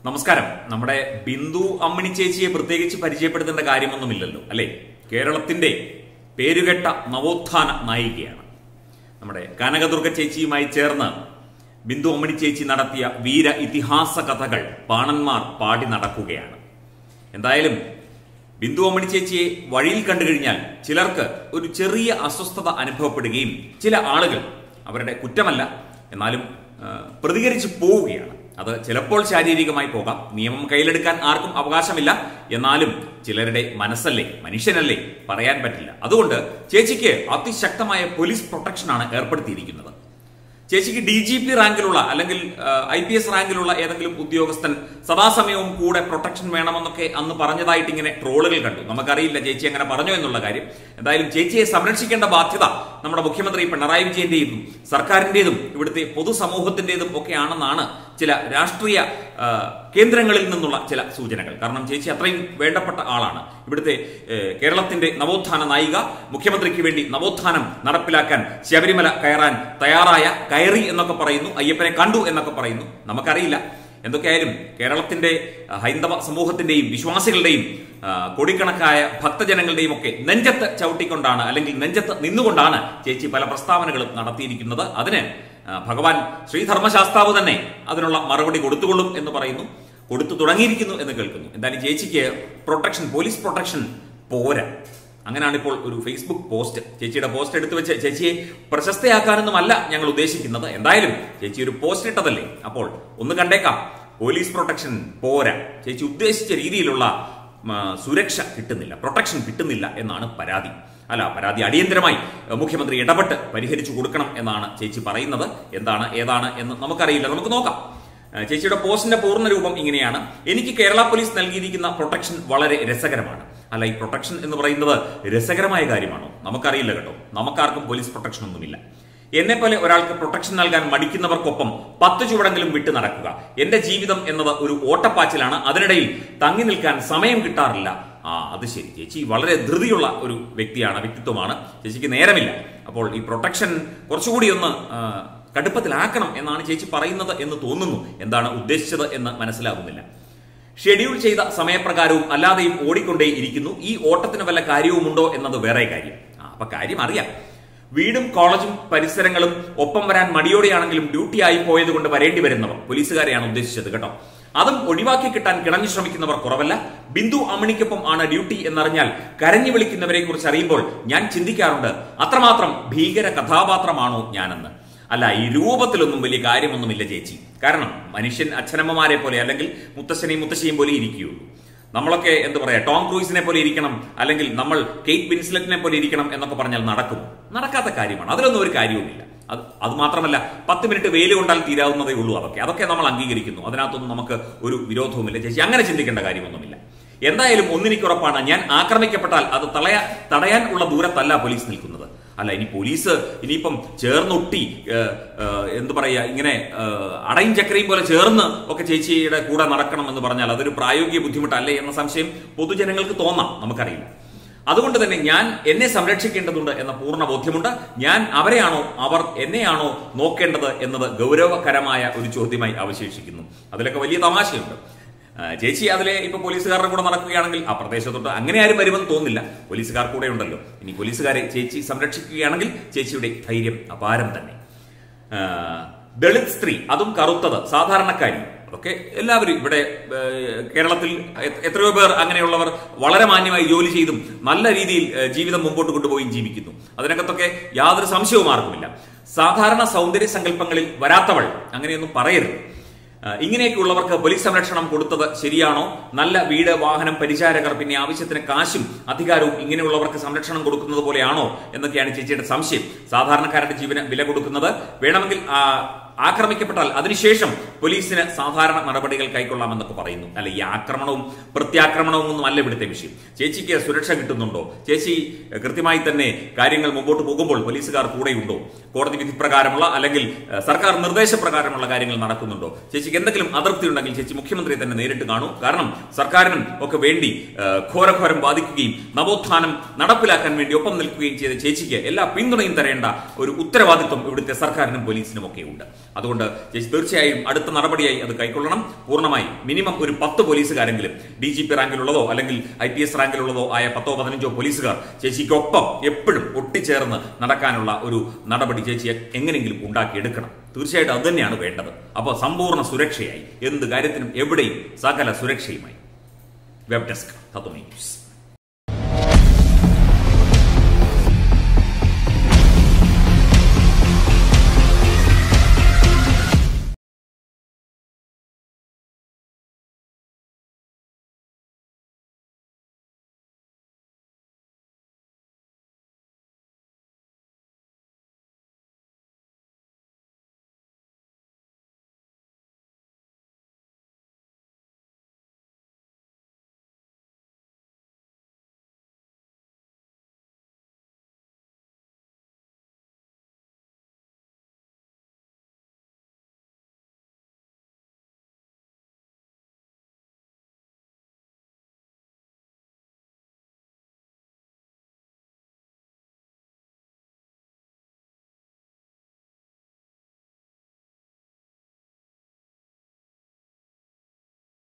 നമസ്കാരം നമ്മുടെ ബിന്ദു അമ്മിണി ചേച്ചിയെ പ്രത്യേകിച്ച് പരിചയപ്പെടുത്തേണ്ട കാര്യമൊന്നുമില്ലല്ലോ അല്ലെ കേരളത്തിന്റെ പേരുകെട്ട നവോത്ഥാന നായികയാണ് നമ്മുടെ കനകദുർഗ ചേച്ചിയുമായി ചേർന്ന് ബിന്ദു അമ്മിണി ചേച്ചി നടത്തിയ വീര ഇതിഹാസ കഥകൾ പാണന്മാർ പാടി നടക്കുകയാണ് എന്തായാലും ബിന്ദു അമ്മണി ചേച്ചിയെ വഴിയിൽ കണ്ടു കഴിഞ്ഞാൽ ചിലർക്ക് ഒരു ചെറിയ അസ്വസ്ഥത അനുഭവപ്പെടുകയും ചില ആളുകൾ അവരുടെ കുറ്റമല്ല എന്നാലും ആ, പ്രതികരിച്ച് പോവുകയാണ് അത് ചിലപ്പോൾ ശാരീരികമായി പോകാം നിയമം കയ്യിലെടുക്കാൻ ആർക്കും അവകാശമില്ല എന്നാലും ചിലരുടെ മനസ്സല്ലേ മനുഷ്യനല്ലേ പറയാൻ പറ്റില്ല അതുകൊണ്ട് ചേച്ചിക്ക് അതിശക്തമായ പോലീസ് പ്രൊട്ടക്ഷനാണ് ഏർപ്പെടുത്തിയിരിക്കുന്നത് ചേച്ചിക്ക് ഡി ജി പി റാങ്കിലുള്ള അല്ലെങ്കിൽ ഐ പി എസ് റാങ്കിലുള്ള ഏതെങ്കിലും ഉദ്യോഗസ്ഥൻ സദാസമയവും കൂടെ പ്രൊട്ടക്ഷൻ വേണമെന്നൊക്കെ അന്ന് പറഞ്ഞതായിട്ട് ഇങ്ങനെ ട്രോളുകൾ കണ്ടു നമുക്കറിയില്ല ചേച്ചി അങ്ങനെ പറഞ്ഞു എന്നുള്ള കാര്യം എന്തായാലും ചേച്ചിയെ സംരക്ഷിക്കേണ്ട ബാധ്യത നമ്മുടെ മുഖ്യമന്ത്രി പിണറായി വിജയന്റെയും സർക്കാരിന്റേതും ഇവിടുത്തെ പൊതുസമൂഹത്തിന്റേതും ഒക്കെയാണെന്നാണ് ചില രാഷ്ട്രീയ ആ, കേന്ദ്രങ്ങളിൽ നിന്നുള്ള ചില സൂചനകൾ കാരണം ചേച്ചി അത്രയും വേണ്ടപ്പെട്ട ആളാണ് ഇവിടുത്തെ ഏഹ്, കേരളത്തിന്റെ നവോത്ഥാന നായിക മുഖ്യമന്ത്രിക്ക് വേണ്ടി നവോത്ഥാനം നടപ്പിലാക്കാൻ ശബരിമല കയറാൻ തയ്യാറായ കയറി എന്നൊക്കെ പറയുന്നു അയ്യപ്പനെ കണ്ടു എന്നൊക്കെ പറയുന്നു നമുക്കറിയില്ല എന്തൊക്കെയായാലും കേരളത്തിന്റെ ആ, ഹൈന്ദവ സമൂഹത്തിന്റെയും വിശ്വാസികളുടെയും ആ, കോടിക്കണക്കായ ഭക്തജനങ്ങളുടെയും ഒക്കെ നെഞ്ചത്ത് ചവിട്ടിക്കൊണ്ടാണ് അല്ലെങ്കിൽ നെഞ്ചത്ത് നിന്നുകൊണ്ടാണ് ചേച്ചി പല പ്രസ്താവനകളും നടത്തിയിരിക്കുന്നത് അതിന് ആ, ഭഗവാൻ ശ്രീധർമ്മശാസ്താവ് തന്നെ അതിനുള്ള മറുപടി കൊടുത്തുകൊള്ളും എന്ന് പറയുന്നു കൊടുത്തു തുടങ്ങിയിരിക്കുന്നു എന്ന് കേൾക്കുന്നു എന്തായാലും ചേച്ചിക്ക് പ്രൊട്ടക്ഷൻ പോലീസ് പ്രൊട്ടക്ഷൻ പോരാ അങ്ങനെയാണ് ഇപ്പോൾ ഒരു ഫേസ്ബുക്ക് പോസ്റ്റ് ചേച്ചിയുടെ പോസ്റ്റ് എടുത്തു വെച്ച് ചേച്ചിയെ പ്രശസ്തയാക്കാനൊന്നുമല്ല ഞങ്ങൾ ഉദ്ദേശിക്കുന്നത് എന്തായാലും ചേച്ചി ഒരു പോസ്റ്റ് ഇട്ടതല്ലേ അപ്പോൾ ഒന്ന് കണ്ടേക്കാം പോലീസ് പ്രൊട്ടക്ഷൻ പോരാ ചേച്ചി ഉദ്ദേശിച്ച രീതിയിലുള്ള ഉം, സുരക്ഷ കിട്ടുന്നില്ല പ്രൊട്ടക്ഷൻ കിട്ടുന്നില്ല എന്നാണ് പരാതി അല്ല പരാതി അടിയന്തരമായി ഏഹ്, മുഖ്യമന്ത്രി ഇടപെട്ട് പരിഹരിച്ചു കൊടുക്കണം എന്നാണ് ചേച്ചി പറയുന്നത് എന്താണ് ഏതാണ് എന്ന് നമുക്കറിയില്ല നമുക്ക് നോക്കാം ഏഹ്, ചേച്ചിയുടെ പോസ്റ്റിന്റെ പൂർണ്ണ രൂപം ഇങ്ങനെയാണ് എനിക്ക് കേരള പോലീസ് നൽകിയിരിക്കുന്ന പ്രൊട്ടക്ഷൻ വളരെ രസകരമാണ് അല്ല ഈ പ്രൊട്ടക്ഷൻ എന്ന് പറയുന്നത് രസകരമായ കാര്യമാണോ നമുക്കറിയില്ല കേട്ടോ നമുക്കാർക്കും പോലീസ് പ്രൊട്ടക്ഷൻ ഒന്നുമില്ല എന്നെ പോലെ ഒരാൾക്ക് പ്രൊട്ടക്ഷൻ നൽകാൻ മടിക്കുന്നവർക്കൊപ്പം പത്ത് ചുവടെങ്കിലും വിട്ടു നടക്കുക എന്റെ ജീവിതം എന്നത് ഒരു ഓട്ടപ്പാച്ചിലാണ് അതിനിടയിൽ തങ്ങി നിൽക്കാൻ സമയം കിട്ടാറില്ല ആ അത് ശരി ചേച്ചി വളരെ ധൃതിയുള്ള ഒരു വ്യക്തിയാണ് വ്യക്തിത്വമാണ് ചേച്ചിക്ക് നേരമില്ല അപ്പോൾ ഈ പ്രൊട്ടക്ഷൻ കുറച്ചുകൂടി ഒന്ന് ആ, കടുപ്പത്തിലാക്കണം എന്നാണ് ചേച്ചി പറയുന്നത് എന്ന് തോന്നുന്നു എന്താണ് ഉദ്ദേശിച്ചത് എന്ന് മനസ്സിലാകുന്നില്ല ഷെഡ്യൂൾ ചെയ്ത സമയപ്രകാരവും അല്ലാതെയും ഓടിക്കൊണ്ടേ ഇരിക്കുന്നു ഈ ഓട്ടത്തിന് വല്ല കാര്യവുമുണ്ടോ എന്നത് വേറെ കാര്യം ആ അപ്പൊ കാര്യം അറിയാം വീടും കോളേജും പരിസരങ്ങളും ഒപ്പം വരാൻ മടിയോടെയാണെങ്കിലും ഡ്യൂട്ടി ആയി പോയത് കൊണ്ട് വരേണ്ടി വരുന്നവർ പോലീസുകാരെയാണ് ഉദ്ദേശിച്ചത് കേട്ടോ അതും ഒഴിവാക്കി കിട്ടാൻ കിണഞ്ഞു ശ്രമിക്കുന്നവർ കുറവല്ല ബിന്ദു അമ്മിണിക്കൊപ്പം ആണ് ഡ്യൂട്ടി എന്നറിഞ്ഞാൽ കരഞ്ഞു വിളിക്കുന്നവരെ കുറിച്ച് അറിയുമ്പോൾ ഞാൻ ചിന്തിക്കാറുണ്ട് അത്രമാത്രം ഭീകര കഥാപാത്രമാണോ ഞാനെന്ന് അല്ല ഈ രൂപത്തിലൊന്നും വലിയ കാര്യമൊന്നുമില്ല ചേച്ചി കാരണം മനുഷ്യൻ അച്ഛനമ്മമാരെ പോലെ അല്ലെങ്കിൽ മുത്തശ്ശനെയും മുത്തശ്ശിയും പോലെ ഇരിക്കുകയുള്ളൂ നമ്മളൊക്കെ എന്താ പറയാ ടോം ക്രൂയിസിനെ പോലെ ഇരിക്കണം അല്ലെങ്കിൽ നമ്മൾ കെയ്റ്റ് വിൻസ്ലെറ്റിനെ പോലെ ഇരിക്കണം എന്നൊക്കെ പറഞ്ഞാൽ നടക്കും നടക്കാത്ത കാര്യമാണ് അതിലൊന്നും ഒരു കാര്യവുമില്ല അത് അത് മാത്രമല്ല പത്ത് മിനിറ്റ് വെയിൽ കൊണ്ടാൽ തീരാവുന്നതേ ഉള്ളൂ അതൊക്കെ അതൊക്കെ നമ്മൾ അംഗീകരിക്കുന്നു അതിനകത്തൊന്നും നമുക്ക് ഒരു വിരോധവുമില്ല ചേച്ചി അങ്ങനെ ചിന്തിക്കേണ്ട കാര്യമൊന്നുമില്ല എന്തായാലും ഒന്നിനിക്കുറപ്പാണ് ഞാൻ ആക്രമിക്കപ്പെട്ടാൽ അത് തടയാ തടയാൻ ഉള്ള ദൂരത്തല്ല പോലീസ് നിൽക്കുന്നത് അല്ല ഇനി പോലീസ് ഇനിയിപ്പം ചേർന്നൊട്ടി ഏഹ്, ഏഹ്, എന്ത് പറയാ ഇങ്ങനെ ഏഹ്, അടയും ചക്കരയും പോലെ ചേർന്ന് ഒക്കെ ചേച്ചിയുടെ കൂടെ നടക്കണം എന്ന് പറഞ്ഞാൽ അതൊരു പ്രായോഗിക ബുദ്ധിമുട്ടല്ലേ എന്ന സംശയം പൊതുജനങ്ങൾക്ക് തോന്നാം നമുക്കറിയില്ല അതുകൊണ്ട് തന്നെ ഞാൻ എന്നെ സംരക്ഷിക്കേണ്ടതുണ്ട് എന്ന പൂർണ്ണ ബോധ്യമുണ്ട് ഞാൻ അവരെയാണോ അവർ എന്നെയാണോ നോക്കേണ്ടത് എന്നത് ഗൗരവകരമായ ഒരു ചോദ്യമായി അവശേഷിക്കുന്നു അതിലൊക്കെ വലിയ തമാശയുണ്ട് ആ, ചേച്ചി അതിലെ ഇപ്പൊ പോലീസുകാരുടെ കൂടെ നടക്കുകയാണെങ്കിൽ ആ പ്രദേശത്തോട്ട് അങ്ങനെ ആരും വരുമെന്ന് തോന്നില്ല പോലീസുകാർ കൂടെ ഉണ്ടല്ലോ ഇനി പോലീസുകാരെ ചേച്ചി സംരക്ഷിക്കുകയാണെങ്കിൽ ചേച്ചിയുടെ ധൈര്യം അപാരം തന്നെ ആ, ദളിത് സ്ത്രീ അതും കറുത്തത് സാധാരണക്കാരി അതൊക്കെ എല്ലാവരും ഇവിടെ ഏ, കേരളത്തിൽ എ- എത്രയോ പേർ അങ്ങനെയുള്ളവർ വളരെ മാന്യമായി ജോലി ചെയ്തും നല്ല രീതിയിൽ ഏ, ജീവിതം മുമ്പോട്ട് കൊണ്ടുപോയി ജീവിക്കുന്നു അതിനകത്തൊക്കെ യാതൊരു സംശയവും ആർക്കുമില്ല സാധാരണ സൗന്ദര്യ സങ്കല്പങ്ങളിൽ വരാത്തവൾ അങ്ങനെയൊന്നും പറയരുത് ആ, ഇങ്ങനെയൊക്കെയുള്ളവർക്ക് പോലീസ് സംരക്ഷണം കൊടുത്തത് ശരിയാണോ നല്ല വീട് വാഹനം പരിചാരകർ പിന്നെ ആവശ്യത്തിന് കാശും അധികാരവും ഇങ്ങനെയുള്ളവർക്ക് സംരക്ഷണം കൊടുക്കുന്നത് പോലെയാണോ എന്നൊക്കെയാണ് ചേച്ചിയുടെ സംശയം സാധാരണക്കാരുടെ ജീവന് വില കൊടുക്കുന്നത് വേണമെങ്കിൽ ആ, ആക്രമിക്കപ്പെട്ടാൽ അതിനുശേഷം പോലീസിന് സാധാരണ നടപടികൾ കൈക്കൊള്ളാമെന്നൊക്കെ പറയുന്നു അല്ല ഈ ആക്രമണവും പ്രത്യാക്രമണവും ഒന്നും അല്ല ഇവിടുത്തെ വിഷയം ചേച്ചിക്ക് സുരക്ഷ കിട്ടുന്നുണ്ടോ ചേച്ചി ഏഹ്, കൃത്യമായി തന്നെ കാര്യങ്ങൾ മുമ്പോട്ട് പോകുമ്പോൾ പോലീസുകാർ കൂടെയുണ്ടോ കോടതി വിധി പ്രകാരമുള്ള അല്ലെങ്കിൽ ഏഹ്, സർക്കാർ നിർദ്ദേശപ്രകാരമുള്ള കാര്യങ്ങൾ നടക്കുന്നുണ്ടോ ചേച്ചിക്ക് എന്തെങ്കിലും അതൃപ്തി ഉണ്ടെങ്കിൽ ചേച്ചി മുഖ്യമന്ത്രിയെ തന്നെ നേരിട്ട് കാണൂ കാരണം സർക്കാരിനും ഒക്കെ വേണ്ടി ഏഹ്, ഘോരഘോരം ബാധിക്കുകയും നവോത്ഥാനം നടപ്പിലാക്കാൻ വേണ്ടി ഒപ്പം നിൽക്കുകയും ചെയ്ത ചേച്ചിക്ക് എല്ലാ പിന്തുണയും തരേണ്ട ഒരു ഉത്തരവാദിത്വം ഇവിടുത്തെ സർക്കാരിനും പോലീസിനും ഒക്കെ ഉണ്ട് അതുകൊണ്ട് ചേച്ചി തീർച്ചയായും അടുത്ത അടുത്ത നടപടിയായി അത് കൈക്കൊള്ളണം പൂർണ്ണമായി മിനിമം ഒരു പത്ത് പോലീസുകാരെങ്കിലും ഡി ജി പി റാങ്കിലുള്ളതോ അല്ലെങ്കിൽ ഐ പി എസ് റാങ്കിലുള്ളതോ ആയ പത്തോ പതിനഞ്ചോ പോലീസുകാർ ചേച്ചിക്കൊപ്പം എപ്പോഴും ഒട്ടിച്ചേർന്ന് നടക്കാനുള്ള ഒരു നടപടി ചേച്ചിയെ എങ്ങനെയെങ്കിലും ഉണ്ടാക്കിയെടുക്കണം തീർച്ചയായിട്ടും അത് തന്നെയാണ് വേണ്ടത് അപ്പോൾ സമ്പൂർണ്ണ സുരക്ഷയായി എന്ത് കാര്യത്തിനും എവിടെയും സകല സുരക്ഷയുമായി വെബ് ഡെസ്ക് തത്വമേ ന്യൂസ്